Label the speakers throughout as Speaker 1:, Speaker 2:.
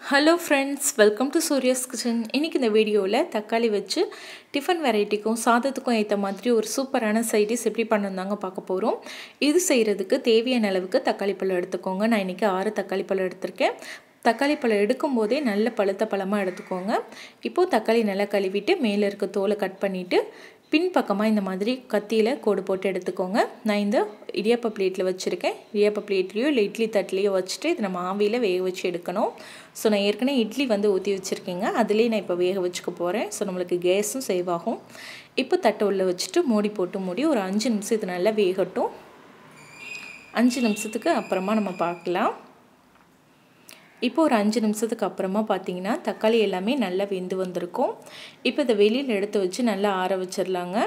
Speaker 1: hello friends welcome to Surya's kitchen இன்றைக்கி இந்த வீடியோவில் தக்காளி வச்சு டிஃபன் வெரைட்டிக்கும் சாதத்துக்கும் ஏற்ற மாதிரி ஒரு சூப்பரான சைடிஸ் எப்படி பண்ணணும் தாங்க பார்க்க போகிறோம் இது செய்கிறதுக்கு தேவையான அளவுக்கு தக்காளி பழம் எடுத்துக்கோங்க நான் இன்றைக்கி ஆறு தக்காளி பழம் எடுத்திருக்கேன் தக்காளி பழம் எடுக்கும்போதே நல்ல பழுத்த பழமாக எடுத்துக்கோங்க இப்போது தக்காளி நல்லா கழுவிட்டு மேலே இருக்க தோலை கட் பண்ணிவிட்டு பின்பக்கமாக இந்த மாதிரி கத்தியில் கோடு போட்டு எடுத்துக்கோங்க நான் இந்த இடியாப்ப பிளேட்டில் வச்சுருக்கேன் இடியாப்ப பிளேட்லேயோ இல்லை இட்லி தட்டிலையோ வச்சுட்டு இதை நம்ம ஆவியில் வேக வச்சு எடுக்கணும் ஸோ நான் ஏற்கனவே இட்லி வந்து ஊற்றி வச்சுருக்கேங்க அதுலேயே நான் இப்போ வேக வச்சுக்க போகிறேன் ஸோ நம்மளுக்கு கேஸும் சேவ் ஆகும் இப்போ தட்டை உள்ளே வச்சுட்டு மூடி போட்டு மூடி ஒரு அஞ்சு நிமிஷம் இது நல்லா வேகட்டும் அஞ்சு நிமிஷத்துக்கு அப்புறமா நம்ம பார்க்கலாம் இப்போ ஒரு அஞ்சு நிமிஷத்துக்கு அப்புறமா பார்த்தீங்கன்னா தக்காளி எல்லாமே நல்லா வெந்து வந்திருக்கும் இப்போ இதை வெளியில் எடுத்து வச்சு நல்லா ஆற வச்சிடலாங்க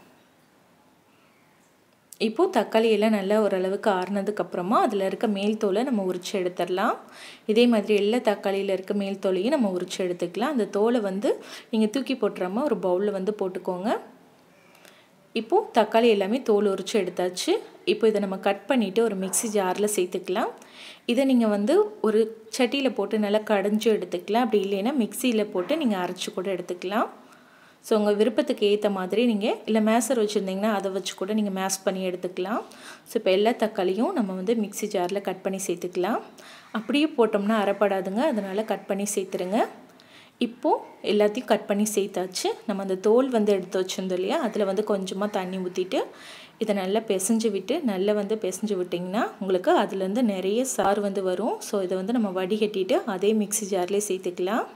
Speaker 1: இப்போது தக்காளி எல்லாம் நல்லா ஓரளவுக்கு ஆறுனதுக்கப்புறமா அதில் இருக்க மேல் தோலை நம்ம உரிச்சு எடுத்துடலாம் இதே மாதிரி எல்லா தக்காளியில் இருக்க மேல் தோலையும் நம்ம உரிச்சு எடுத்துக்கலாம் அந்த தோலை வந்து நீங்கள் தூக்கி போட்டுறாமல் ஒரு பவுலில் வந்து போட்டுக்கோங்க இப்போது தக்காளி எல்லாமே தோல் உரிச்சு எடுத்தாச்சு இப்போ இதை நம்ம கட் பண்ணிவிட்டு ஒரு மிக்சி ஜாரில் சேர்த்துக்கலாம் இதை நீங்கள் வந்து ஒரு சட்டியில் போட்டு நல்லா கடைஞ்சி எடுத்துக்கலாம் அப்படி இல்லைன்னா மிக்சியில் போட்டு நீங்கள் அரைச்சி கூட எடுத்துக்கலாம் ஸோ உங்கள் விருப்பத்துக்கு ஏற்ற மாதிரி நீங்கள் இல்லை மேசர் வச்சுருந்தீங்கன்னா அதை வச்சு கூட நீங்கள் மேஷ் பண்ணி எடுத்துக்கலாம் ஸோ இப்போ எல்லா தக்காளியும் நம்ம வந்து மிக்சி ஜாரில் கட் பண்ணி சேர்த்துக்கலாம் அப்படியே போட்டோம்னா அரைப்படாதுங்க அதனால் கட் பண்ணி சேர்த்துருங்க இப்போது எல்லாத்தையும் கட் பண்ணி சேர்த்தாச்சு நம்ம அந்த தோல் வந்து எடுத்து வச்சுருந்தோம் இல்லையா அதில் வந்து கொஞ்சமாக தண்ணி ஊற்றிட்டு இதை நல்லா பிசைஞ்சு விட்டு நல்லா வந்து பிசைஞ்சு விட்டிங்கன்னா உங்களுக்கு அதுலேருந்து நிறைய சாறு வந்து வரும் ஸோ இதை வந்து நம்ம வடிகட்டிட்டு அதே மிக்சி ஜார்லேயே சேர்த்துக்கலாம்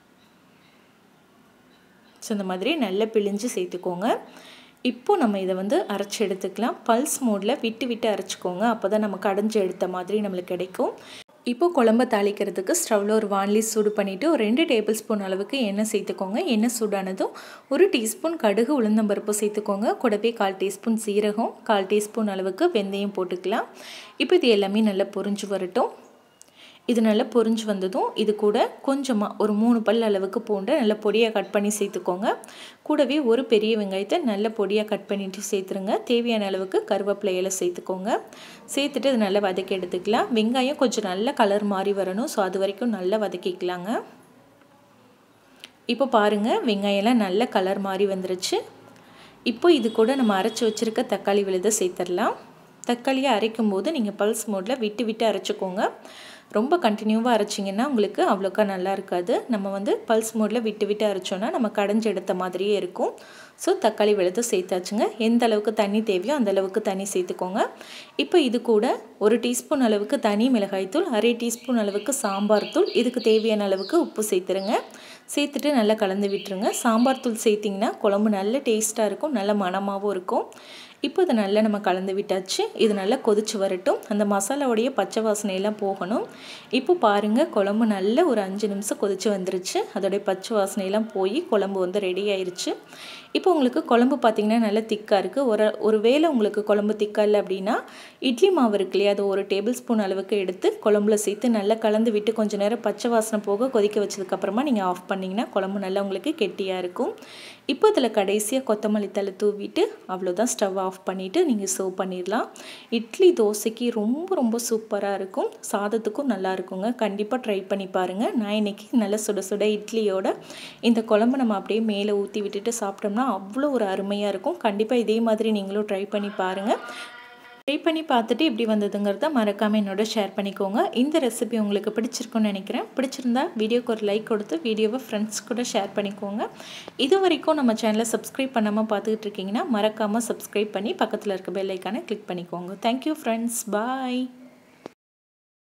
Speaker 1: ஸோ இந்த மாதிரி நல்லா பிழிஞ்சு சேர்த்துக்கோங்க இப்போது நம்ம இதை வந்து அரைச்சி எடுத்துக்கலாம் பல்ஸ் மோடில் விட்டு விட்டு அரைச்சிக்கோங்க அப்போ தான் நம்ம கடைஞ்சி எடுத்த மாதிரி நம்மளுக்கு கிடைக்கும் இப்போது குழம்ப தாளிக்கிறதுக்கு ஸ்டவ்வில் ஒரு வான்லி சூடு பண்ணிவிட்டு ஒரு ரெண்டு டேபிள் ஸ்பூன் அளவுக்கு எண்ணெய் சேர்த்துக்கோங்க எண்ணெய் சூடானதும் ஒரு டீஸ்பூன் கடுகு உளுந்தம்பருப்பு சேர்த்துக்கோங்க கூடவே கால் டீஸ்பூன் சீரகம் கால் டீஸ்பூன் அளவுக்கு வெந்தயம் போட்டுக்கலாம் இப்போ இது எல்லாமே நல்லா பொரிஞ்சு வரட்டும் இது நல்லா பொரிஞ்சு வந்ததும் இது கூட கொஞ்சமாக ஒரு மூணு பல் அளவுக்கு பூண்டை நல்லா பொடியாக கட் பண்ணி சேர்த்துக்கோங்க கூடவே ஒரு பெரிய வெங்காயத்தை நல்ல பொடியாக கட் பண்ணிவிட்டு சேர்த்துருங்க தேவையான அளவுக்கு கருவேப்பிலையில் சேர்த்துக்கோங்க சேர்த்துட்டு இது நல்லா வதக்கி எடுத்துக்கலாம் வெங்காயம் கொஞ்சம் நல்ல கலர் மாறி வரணும் ஸோ அது வரைக்கும் நல்லா வதக்கிக்கலாங்க இப்போ பாருங்கள் வெங்காயம்லாம் நல்ல கலர் மாறி வந்துருச்சு இப்போ இது கூட நம்ம அரைச்சி வச்சுருக்க தக்காளி விழுதை சேர்த்துடலாம் தக்காளியை அரைக்கும் போது நீங்கள் பல்ஸ் மோடில் விட்டு விட்டு அரைச்சிக்கோங்க ரொம்ப கண்டினியூவாக அரைச்சிங்கன்னா உங்களுக்கு அவ்வளோக்கா நல்லா இருக்காது நம்ம வந்து பல்ஸ் மோடில் விட்டு விட்டு அரைச்சோன்னா நம்ம கடைஞ்சி எடுத்த மாதிரியே இருக்கும் ஸோ தக்காளி வெளுத்து சேர்த்தாச்சுங்க எந்த அளவுக்கு தண்ணி தேவையோ அந்த அளவுக்கு தண்ணி சேர்த்துக்கோங்க இப்போ இது கூட ஒரு டீஸ்பூன் அளவுக்கு தனி மிளகாய்த்தூள் அரை டீஸ்பூன் அளவுக்கு சாம்பார் தூள் இதுக்கு தேவையான அளவுக்கு உப்பு சேர்த்துருங்க சேர்த்துட்டு நல்லா கலந்து விட்டுருங்க சாம்பார் தூள் சேர்த்திங்கன்னா குழம்பு நல்ல டேஸ்ட்டாக இருக்கும் நல்ல மணமாகவும் இருக்கும் இப்போ இதை நல்லா நம்ம கலந்து விட்டாச்சு இது நல்லா கொதிச்சு வரட்டும் அந்த மசாலாவுடைய பச்சை வாசனையெல்லாம் போகணும் இப்போ பாருங்கள் குழம்பு நல்ல ஒரு அஞ்சு நிமிஷம் கொதிச்சு வந்துருச்சு அதோடைய பச்சை வாசனையெல்லாம் போய் குழம்பு வந்து ரெடி ஆயிடுச்சு இப்போ உங்களுக்கு குழம்பு பார்த்திங்கன்னா நல்லா திக்காக இருக்குது ஒரு ஒரு வேளை உங்களுக்கு குழம்பு திக்காக இல்லை அப்படின்னா இட்லி மாவு இருக்கு இல்லையா அது ஒரு டேபிள் ஸ்பூன் அளவுக்கு எடுத்து குழம்புல சேர்த்து நல்லா கலந்து விட்டு கொஞ்சம் நேரம் பச்சை வாசனை போக கொதிக்க வச்சதுக்கப்புறமா நீங்கள் ஆஃப் பண்ணிங்கன்னா குழம்பு நல்லா உங்களுக்கு கெட்டியாக இருக்கும் இப்போ இதில் கடைசியாக கொத்தமல்லி தலை தூவிட்டு அவ்வளோதான் ஸ்டவ் ஆஃப் பண்ணிவிட்டு நீங்கள் சர்வ் பண்ணிடலாம் இட்லி தோசைக்கு ரொம்ப ரொம்ப சூப்பராக இருக்கும் சாதத்துக்கும் நல்லா இருக்குங்க கண்டிப்பாக ட்ரை பண்ணி பாருங்கள் நான் இன்றைக்கி நல்லா சுட சுட இட்லியோட இந்த குழம்பு நம்ம அப்படியே மேலே ஊற்றி விட்டுட்டு சாப்பிட்டோம்னா அவ்வளோ ஒரு அருமையாக இருக்கும் கண்டிப்பாக இதே மாதிரி நீங்களும் ட்ரை பண்ணி பாருங்கள் ட்ரை பண்ணி பார்த்துட்டு எப்படி வந்ததுங்கிறத மறக்காமல் என்னோட ஷேர் பண்ணிக்கோங்க இந்த ரெசிபி உங்களுக்கு பிடிச்சிருக்குன்னு நினைக்கிறேன் பிடிச்சிருந்தா வீடியோக்கு ஒரு லைக் கொடுத்து வீடியோவை ஃப்ரெண்ட்ஸ் கூட ஷேர் பண்ணிக்கோங்க இது வரைக்கும் நம்ம சேனலை சப்ஸ்கிரைப் பண்ணாமல் பார்த்துக்கிட்டு இருக்கீங்கன்னா மறக்காமல் சப்ஸ்கிரைப் பண்ணி பக்கத்தில் இருக்க பெல் ஐக்கானை கிளிக் பண்ணிக்கோங்க தேங்க்யூ ஃப்ரெண்ட்ஸ் பாய்